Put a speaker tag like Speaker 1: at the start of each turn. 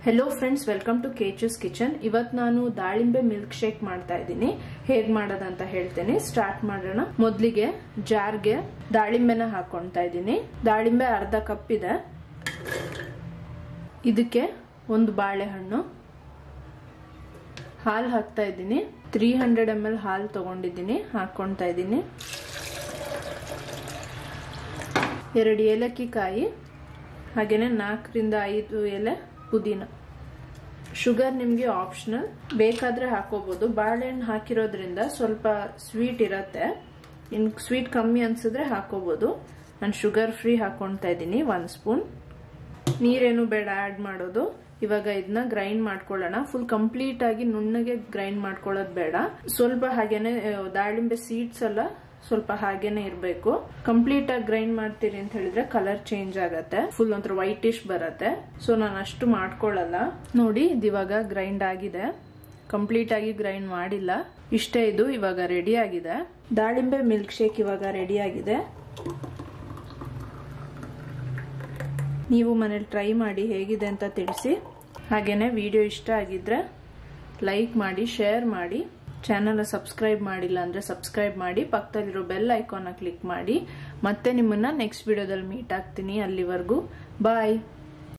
Speaker 1: hello friends welcome to ಕೇಚಸ್ kitchen ಇವತ್ ನಾನು ದಾಳಿಂಬೆ ಮಿಲ್ಕ್ ಶೇಕ್ ಮಾಡ್ತಾ ಇದ್ದೀನಿ ಹೇಗ್ ಮಾಡೋದಂತ ಹೇಳ್ತೇನೆ ಸ್ಟಾರ್ಟ್ ಮಾಡೋಣ ಮೊದ್ಲಿಗೆ ಜಾರ್ಗೆ ದಾಳಿಂಬೆನ ಹಾಕೊಳ್ತಾ ಇದ್ದೀನಿ ದಾಳಿಂಬೆ ಅರ್ಧ ಕಪ್ ಇದೆ ಇದಕ್ಕೆ ಒಂದು ಬಾಳೆಹಣ್ಣು ಹಾಲು ಹಾಕ್ತಾ ಇದ್ದೀನಿ ತ್ರೀ ಹಂಡ್ರೆಡ್ ಎಮ್ ಎಲ್ ಹಾಲು ತಗೊಂಡಿದ್ದೀನಿ ಹಾಕೊಳ್ತಾ ಇದ್ದೀನಿ ಎರಡು ಏಲಕ್ಕಿ ಕಾಯಿ ಹಾಗೇನೆ ನಾಲ್ಕರಿಂದ ಐದು ಎಲೆ ಪುದೀನ ಶುಗರ್ ನಿಮಗೆ ಆಪ್ಷನಲ್ ಬೇಕಾದ್ರೆ ಹಾಕೋಬಹುದು ಬಾಳೆಹಣ್ಣು ಹಾಕಿರೋದ್ರಿಂದ ಸ್ವಲ್ಪ ಸ್ವೀಟ್ ಇರತ್ತೆ ಇನ್ ಸ್ವೀಟ್ ಕಮ್ಮಿ ಅನ್ಸಿದ್ರೆ ಹಾಕೋಬಹುದು ನಾನು ಶುಗರ್ ಫ್ರೀ ಹಾಕೊಳ್ತಾ ಇದ್ದೀನಿ ಒಂದ್ ಸ್ಪೂನ್ ನೀರೇನು ಬೇಡ ಆಡ್ ಮಾಡೋದು ಇವಾಗ ಇದನ್ನ ಗ್ರೈಂಡ್ ಮಾಡ್ಕೊಳ್ಳೋಣ ಫುಲ್ ಕಂಪ್ಲೀಟ್ ಆಗಿ ನುಣ್ಣಗೆ ಗ್ರೈಂಡ್ ಮಾಡ್ಕೊಳ್ಳೋದು ಬೇಡ ಸ್ವಲ್ಪ ಹಾಗೇನೆ ದಾಳಿಂಬೆ ಸೀಡ್ಸ್ ಎಲ್ಲ ಸ್ವಲ್ಪ ಹಾಗೇನೆ ಇರಬೇಕು ಕಂಪ್ಲೀಟ್ ಆಗಿ ಗ್ರೈಂಡ್ ಮಾಡ್ತೀರಿ ಅಂತ ಹೇಳಿದ್ರೆ ಕಲರ್ ಚೇಂಜ್ ಆಗತ್ತೆ ಫುಲ್ ಒಂಥರ ವೈಟಿಶ್ ಬರತ್ತೆ ಸೊ ನಾನು ಅಷ್ಟು ಮಾಡ್ಕೊಳ್ಳಲ್ಲ ನೋಡಿ ಇದಿವಾಗ ಗ್ರೈಂಡ್ ಆಗಿದೆ ಕಂಪ್ಲೀಟ್ ಆಗಿ ಗ್ರೈಂಡ್ ಮಾಡಿಲ್ಲ ಇಷ್ಟೇ ಇದು ಇವಾಗ ರೆಡಿ ಆಗಿದೆ ದಾಳಿಂಬೆ ಮಿಲ್ಕ್ ಶೇಕ್ ಇವಾಗ ರೆಡಿ ಆಗಿದೆ ನೀವು ಮನೇಲಿ ಟ್ರೈ ಮಾಡಿ ಹೇಗಿದೆ ಅಂತ ತಿಳಿಸಿ ಹಾಗೇನೆ ವಿಡಿಯೋ ಇಷ್ಟ ಆಗಿದ್ರೆ ಲೈಕ್ ಮಾಡಿ ಶೇರ್ ಮಾಡಿ ಚಾನಲ್ ಸಬ್ಸ್ಕ್ರೈಬ್ ಮಾಡಿಲ್ಲ ಅಂದ್ರೆ ಸಬ್ಸ್ಕ್ರೈಬ್ ಮಾಡಿ ಪಕ್ಕದಲ್ಲಿರೋ ಬೆಲ್ ಐಕಾನ್ ಕ್ಲಿಕ್ ಮಾಡಿ ಮತ್ತೆ ನಿಮ್ಮನ್ನ ನೆಕ್ಸ್ಟ್ ವಿಡಿಯೋದಲ್ಲಿ ಮೀಟ್ ಆಗ್ತೀನಿ ಅಲ್ಲಿವರೆಗೂ ಬಾಯ್